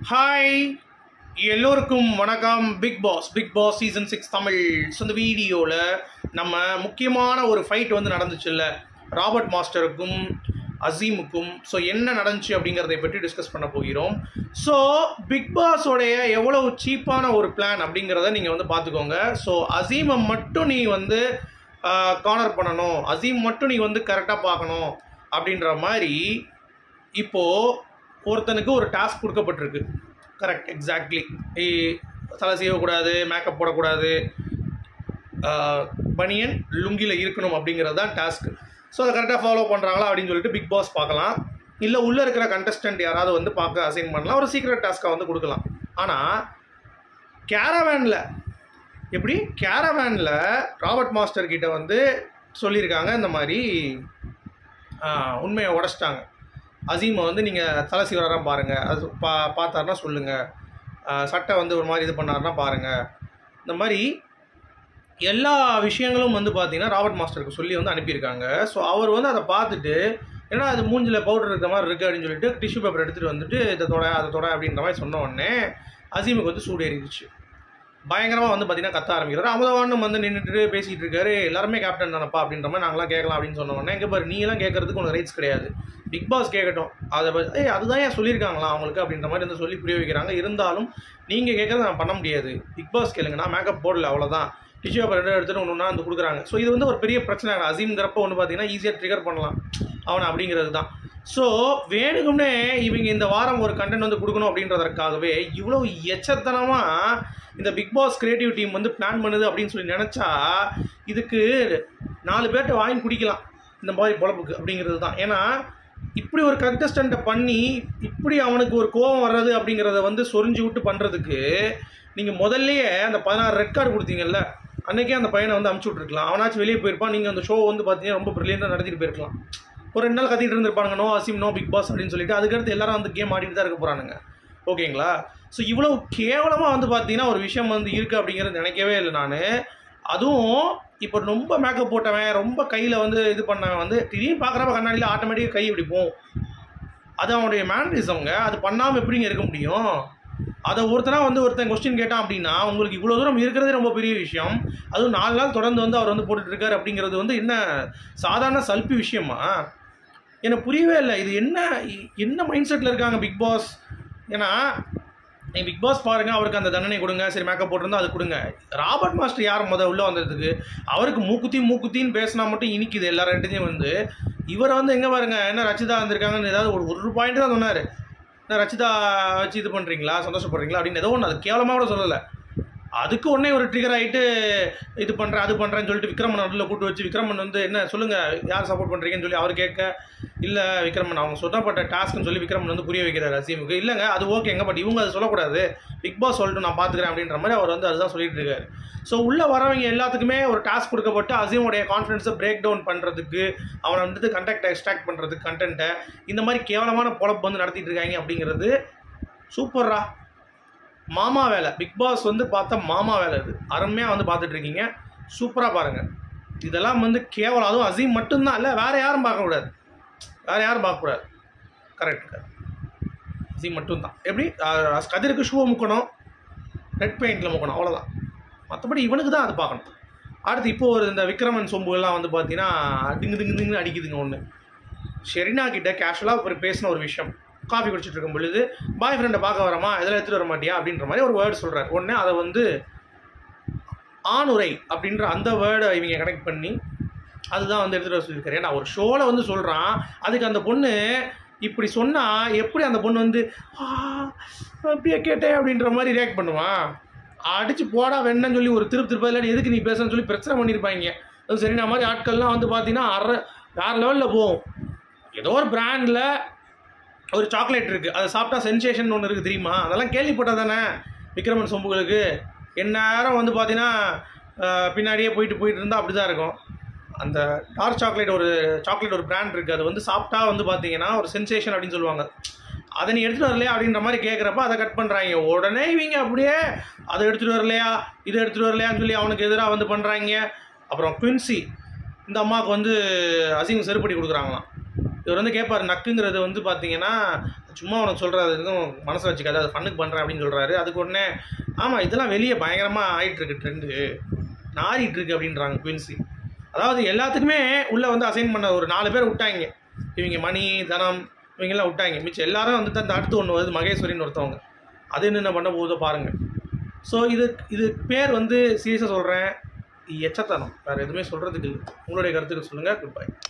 hi எல்லோருக்கும் வணக்கம் Big Boss Big Boss season six Tamil so இந்த வீடியோவில் நம்ம முக்கியமான ஒரு ஃபைட் வந்து நடந்துச்சுல்ல ராபர்ட் மாஸ்டருக்கும் அசீமுக்கும் ஸோ என்ன நடந்துச்சு அப்படிங்கிறதை பற்றி டிஸ்கஸ் பண்ண போகிறோம் ஸோ பிக் பாஸோடைய எவ்வளவு சீப்பான ஒரு பிளான் அப்படிங்கிறத நீங்கள் வந்து பார்த்துக்கோங்க ஸோ அசீமை மட்டும் நீ வந்து கார்னர் பண்ணணும் அசீம் மட்டும் நீ வந்து கரெக்டாக பார்க்கணும் அப்படின்ற மாதிரி இப்போது ஒருத்தனுக்கு ஒரு டாஸ்க் கொடுக்கப்பட்டிருக்கு கரெக்ட் எக்ஸாக்ட்லி தலை செய்யக்கூடாது மேக்கப் போடக்கூடாது பனியன் லுங்கியில் இருக்கணும் அப்படிங்கிறது தான் டாஸ்க் ஸோ அதை கரெக்டாக ஃபாலோ பண்ணுறாங்களா அப்படின்னு சொல்லிட்டு பிக் பாஸ் பார்க்கலாம் இல்லை உள்ளே இருக்கிற கண்டஸ்டன்ட் யாராவது வந்து பார்க்க அசைன் பண்ணலாம் ஒரு சீக்ரெட் டாஸ்க்காக வந்து கொடுக்கலாம் ஆனால் கேரவேனில் எப்படி கேரவேனில் ராபர்ட் மாஸ்டர் கிட்ட வந்து சொல்லியிருக்காங்க இந்த மாதிரி ஆஹ், உண்மையை உடச்சிட்டாங்க அசீமை வந்து நீங்கள் தலை சீவராக பாருங்கள் அது பா பார்த்தாருன்னா சொல்லுங்கள் சட்டை வந்து ஒரு மாதிரி இது பண்ணாருன்னா பாருங்கள் இந்த மாதிரி எல்லா விஷயங்களும் வந்து பார்த்தீங்கன்னா ராபர்ட் மாஸ்டருக்கு சொல்லி வந்து அனுப்பியிருக்காங்க ஸோ அவர் வந்து அதை பார்த்துட்டு ஏன்னா அது மூஞ்சில் பவுடர் இருக்கிற மாதிரி இருக்குது அப்படின்னு சொல்லிட்டு டிஷ்யூ பேப்பர் எடுத்துகிட்டு வந்துட்டு இதை தொட அதை தொட அப்படின்ற மாதிரி சொன்ன உடனே அசீமுக்கு வந்து சூடு ஏறிடுச்சு பயங்கரமாக வந்து பார்த்தீங்கன்னா கத்த ஆரம்பிக்கிறாரு அமுதவானும் வந்து நின்றுட்டு பேசிகிட்டு இருக்காரு எல்லாருமே கேப்டன் தானப்பா அப்படின்ற மாதிரி நாங்களாம் கேட்கலாம் அப்படின்னு சொன்ன உடனே எங்கே பாரு நீங்களாம் கேட்கறதுக்கு உனக்கு ரைட்ஸ் கிடையாது பிக் பாஸ் கேட்கட்டும் அதை பத்தி- ஏய் அதுதான் ஏன் சொல்லியிருக்காங்களா அவங்களுக்கு அப்படின்ற மாதிரி வந்து சொல்லி புரிய வைக்கிறாங்க இருந்தாலும் நீங்கள் கேட்கறத நான் பண்ண முடியாது பிக் பாஸ் கேளுங்க நான் மேக்கப் போடல அவ்வளோதான் டிஷ்யூ பேப்பர் ரெண்டு எடுத்துட்டு ஒன்று ஒன்றா வந்து கொடுக்குறாங்க ஸோ இது வந்து ஒரு பெரிய பிரச்சனை அசீம்ங்கிறப்ப ஒன்று பார்த்தீங்கன்னா ஈஸியாக ட்ரிகர் பண்ணலாம் அவனை அப்படிங்கிறது தான் ஸோ வேணுக்கும்னே இவங்க இந்த வாரம் ஒரு கண்டென்ட் வந்து கொடுக்கணும் அப்படின்றதற்காகவே இவ்வளோ எச்சத்தனமாக இந்த பிக் பாஸ் கிரியேட்டிவ் டீம் வந்து பிளான் பண்ணுது அப்படின்னு சொல்லி நினச்சா இதுக்கு நாலு பேர்கிட்ட வாங்கி குடிக்கலாம் இந்த மாதிரி பொழப்புக்கு அப்படிங்கிறது தான் ஏன்னா இப்படி ஒரு கண்டஸ்டண்ட்டை பண்ணி இப்படி அவனுக்கு ஒரு கோபம் வர்றது அப்படிங்கிறத வந்து சொரிஞ்சு விட்டு பண்ணுறதுக்கு நீங்கள் முதல்லயே அந்த பதினாறு ரெட் கார்டு கொடுத்தீங்கல்ல அன்னைக்கே அந்த பையனை வந்து அமுச்சு விட்ருக்கலாம் அவனாச்சும் வெளியே போயிருப்பான் நீங்கள் அந்த ஷோ வந்து பார்த்தீங்கன்னா ரொம்ப ப்ரில்லியண்டாக நடத்திட்டு போயிருக்கலாம் ஒரு ரெண்டு நாள் கத்திட்டு இருந்திருப்பானுங்க no Azeem no Big Boss அப்படின்னு சொல்லிட்டு அதுக்கடுத்து எல்லாரும் வந்து கேம் ஆடிட்டு தான் இருக்க போகிறானுங்க ஓகேங்களா ஸோ இவ்வளோ கேவலமாக வந்து பார்த்தீங்கன்னா ஒரு விஷயம் வந்து இருக்குது அப்படிங்கிறது நினைக்கவே இல்லை நான் அதுவும் இப்போ ரொம்ப மேக்கப் போட்டவன் ரொம்ப கையில் வந்து இது பண்ணவன் வந்து திடீர்னு பார்க்குறப்ப கண்ணாடியில் ஆட்டோமேட்டிக்காக கை இப்படி போகும் அது அவனுடைய மேனரிசம்ங்க அது பண்ணாமல் எப்படிங்க இருக்க முடியும் அதை ஒருத்தனா வந்து ஒருத்தன் கொஸ்டின் கேட்டான் அப்படின்னா உங்களுக்கு இவ்வளோ தூரம் இருக்கிறதே ரொம்ப பெரிய விஷயம் அதுவும் நாலு நாள் தொடர்ந்து வந்து அவர் வந்து போட்டுட்டு இருக்காரு அப்படிங்கிறது வந்து என்ன சாதாரண சல்பி விஷயமா எனக்கு புரியவே இல்லை இது என்ன இ- என்ன மைண்ட் செட்டில் இருக்காங்க பிக் பாஸ் ஏன்னா நீங்கள் பிக் பாஸ் பாருங்க அவருக்கு அந்த தண்டனை கொடுங்க சரி மேக்கப் போட்டிருந்தா அது கொடுங்க ராபர்ட் மாஸ்டர் யார் முத உள்ளே வந்ததுக்கு அவருக்கு மூக்குத்தி மூக்குத்தின்னு பேசினா மட்டும் இனிக்குது எல்லார்கிட்டையும் வந்து இவரை வந்து எங்கே பாருங்க என்ன ரச்சிதா வந்திருக்காங்கன்னு ஏதாவது ஒரு ஒரு பாயிண்ட் தான் சொன்னார் என்ன ரச்சிதா வச்சு இது பண்ணுறீங்களா சந்தோஷப்படுறீங்களா அப்படின்னு ஏதோ ஒன்று அது கேவலமாக கூட சொல்லலை அதுக்கு உடனே ஒரு ட்ரிகர் ஆகிட்டு இது பண்ணுறேன் அது பண்ணுறேன்னு சொல்லிட்டு விக்ரமன் நடுவில் கூட்டு வச்சு விக்ரமன் வந்து என்ன சொல்லுங்கள் யார் சப்போர்ட் பண்ணுறீங்கன்னு சொல்லி அவர் கேட்க இல்லை விக்ரமன் அவங்க சொல்லப்பட்ட டாஸ்க்னு சொல்லி விக்ரமன் வந்து புரிய வைக்கிறார் அசீமுக்கு இல்லைங்க அது ஓகேங்க பட் இவங்க அதை சொல்லக்கூடாது பிக் பாஸ் சொல்லிட்டு நான் பார்த்துக்கிறேன் அப்படின்ற மாதிரி அவர் வந்து அதுதான் சொல்லிட்டு இருக்காரு ஸோ உள்ளே வரவங்க எல்லாத்துக்குமே ஒரு டாஸ்க் கொடுக்கப்பட்டு அசீமுடைய கான்ஃபிடன்ஸை பிரேக் டவுன் பண்ணுறதுக்கு அவனை வந்து கண்டக்டை எக்ஸ்ட்ராக்ட் பண்ணுறதுக்கு கண்டென்ட்டை இந்த மாதிரி கேவலமான பொழப்பு வந்து நடத்திட்டு இருக்காங்க அப்படிங்கிறது சூப்பர்ரா மாமா வேலை பிக் பாஸ் வந்து பார்த்தா மாமா வேலை இது அருமையாக வந்து பார்த்துட்டு இருக்கீங்க சூப்பராக பாருங்கள் இதெல்லாம் வந்து கேவலம் அதுவும் அசீம் மட்டும்தான் இல்லை வேறு யாரும் பார்க்கக்கூடாது வேறு யாரும் பார்க்கக்கூடாது கரெக்ட் அசீம் மட்டும்தான் எப்படி அஹ், கதிருக்கு ஷூவை முக்கணும் ரெட் பெயிண்டில் முக்கணும் அவ்வளோதான் மற்றபடி இவனுக்கு தான் அது பார்க்கணும் அடுத்து இப்போ ஒரு இந்த விக்ரமன் சொம்புகள்லாம் வந்து பார்த்தீங்கன்னா திங்கு திங்கு திங்குன்னு அடிக்குதுங்க ஒன்று ஷெரினா கிட்ட கேஷுவலாக ஒரு பேசின ஒரு விஷயம் காஃபி குடிச்சிட்டு இருக்கும் பொழுது பாய் ஃப்ரெண்டை பார்க்க வரமா இதெல்லாம் எடுத்துகிட்டு வர மாட்டியா அப்படின்ற மாதிரி ஒரு வேர்டு சொல்கிறார் உடனே அதை வந்து ஆணுரை அப்படின்ற அந்த வேர்டை இவங்க கனெக்ட் பண்ணி அதுதான் வந்து எடுத்துகிட்டு வர சொல்லியிருக்காரு ஏன்னா ஒரு ஷோவில் வந்து சொல்கிறான் அதுக்கு அந்த பொண்ணு இப்படி சொன்னால் எப்படி அந்த பொண்ணு வந்து "ஆ, அப்படியே கேட்டேன் அப்படின்ற மாதிரி ரியாக்ட் பண்ணுவான் அடிச்சு போடா வேணும்னு சொல்லி ஒரு திருப்பு திருப்ப இல்லாட்டி எதுக்கு நீ பேசுன்னு சொல்லி பிரச்சனை பண்ணியிருப்பாங்க அது சரி நான் மாதிரி ஆட்கள்லாம் வந்து பார்த்தீங்கன்னா அரை வேறு லெவலில் போகும் ஏதோ ஒரு பிராண்டில் ஒரு சாக்லேட் இருக்குது அதை சாப்பிட்டா சென்சேஷன் ஒன்று இருக்குது தெரியுமா அதெல்லாம் கேள்விப்பட்டது தானே விக்ரமன் சொம்புகளுக்கு எந்நேரம் வந்து பார்த்தீங்கன்னா அஹ், பின்னாடியே போயிட்டு போயிட்டு இருந்தால் அப்படி தான் இருக்கும் அந்த டார்க் சாக்லேட் ஒரு சாக்லேட் ஒரு பிராண்ட் இருக்குது அது வந்து சாப்பிட்டா வந்து பார்த்தீங்கன்னா ஒரு சென்சேஷன் அப்படின்னு சொல்லுவாங்க அதை நீ எடுத்துகிட்டு வரலையா அப்படின்ற மாதிரி கேட்குறப்ப அதை கட் பண்ணுறாங்க உடனே இவங்க அப்படியே அதை எடுத்துகிட்டு வரலையா இதை எடுத்துகிட்டு வரலையான்னு சொல்லி அவனுக்கு எதிராக வந்து பண்ணுறாங்க அப்புறம் குவின்சி இந்த அம்மாவுக்கு வந்து அசிங்க செருப்படி கொடுக்குறாங்களாம் இவர் வந்து கேட்பார் நக்குங்கிறது வந்து பார்த்தீங்கன்னா சும்மா உனக்கு சொல்கிறாரு எதுவும் மனசில் வச்சுக்காது அது ஃபண்ணுக்கு பண்ணுறேன் அப்படின்னு சொல்கிறாரு அதுக்கு உடனே ஆமாம் இதெல்லாம் வெளியே பயங்கரமாக ஆயிட்டு இருக்கு ட்ரெண்டு நாறிட்டு இருக்கு அப்படின்றாங்க குயின்சி அதாவது எல்லாத்துக்குமே உள்ளே வந்து அசைன் பண்ண ஒரு நாலு பேர் விட்டாங்க இவங்க மணி தனம் இவங்கெல்லாம் விட்டாங்க மிச்சம் எல்லாரும் வந்து தான் அடுத்து ஒன்று வருது மகேஸ்வரின்னு ஒருத்தவங்க அது என்னென்ன பண்ண போகுதோ பாருங்கள் ஸோ இது இது பேர் வந்து சீரியஸாக சொல்கிறேன் எச்சத்தனம் வேறு எதுவுமே சொல்கிறதுக்கு இல்லை உங்களுடைய கருத்துக்கள் சொல்லுங்கள் குட் பை